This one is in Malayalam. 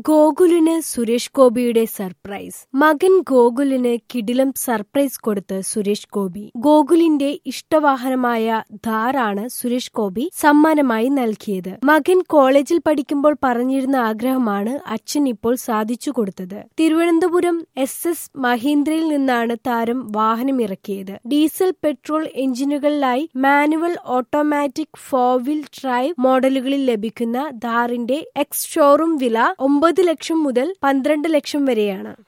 ഗോകുലിന് സുരേഷ് ഗോപിയുടെ സർപ്രൈസ് മകൻ ഗോകുലിന് കിടിലം സർപ്രൈസ് കൊടുത്ത് സുരേഷ് ഗോപി ഗോകുലിന്റെ ഇഷ്ടവാഹനമായ ധാറാണ് സുരേഷ് ഗോപി സമ്മാനമായി നൽകിയത് മകൻ കോളേജിൽ പഠിക്കുമ്പോൾ പറഞ്ഞിരുന്ന ആഗ്രഹമാണ് അച്ഛൻ ഇപ്പോൾ സാധിച്ചു കൊടുത്തത് തിരുവനന്തപുരം എസ് എസ് മഹീന്ദ്രയിൽ നിന്നാണ് താരം വാഹനമിറക്കിയത് ഡീസൽ പെട്രോൾ എഞ്ചിനുകളിലായി manual automatic four wheel drive മോഡലുകളിൽ ലഭിക്കുന്ന ധാറിന്റെ എക്സ് ഷോറൂം വില ഒമ്പത് ലക്ഷം മുതൽ പന്ത്രണ്ട് ലക്ഷം വരെയാണ്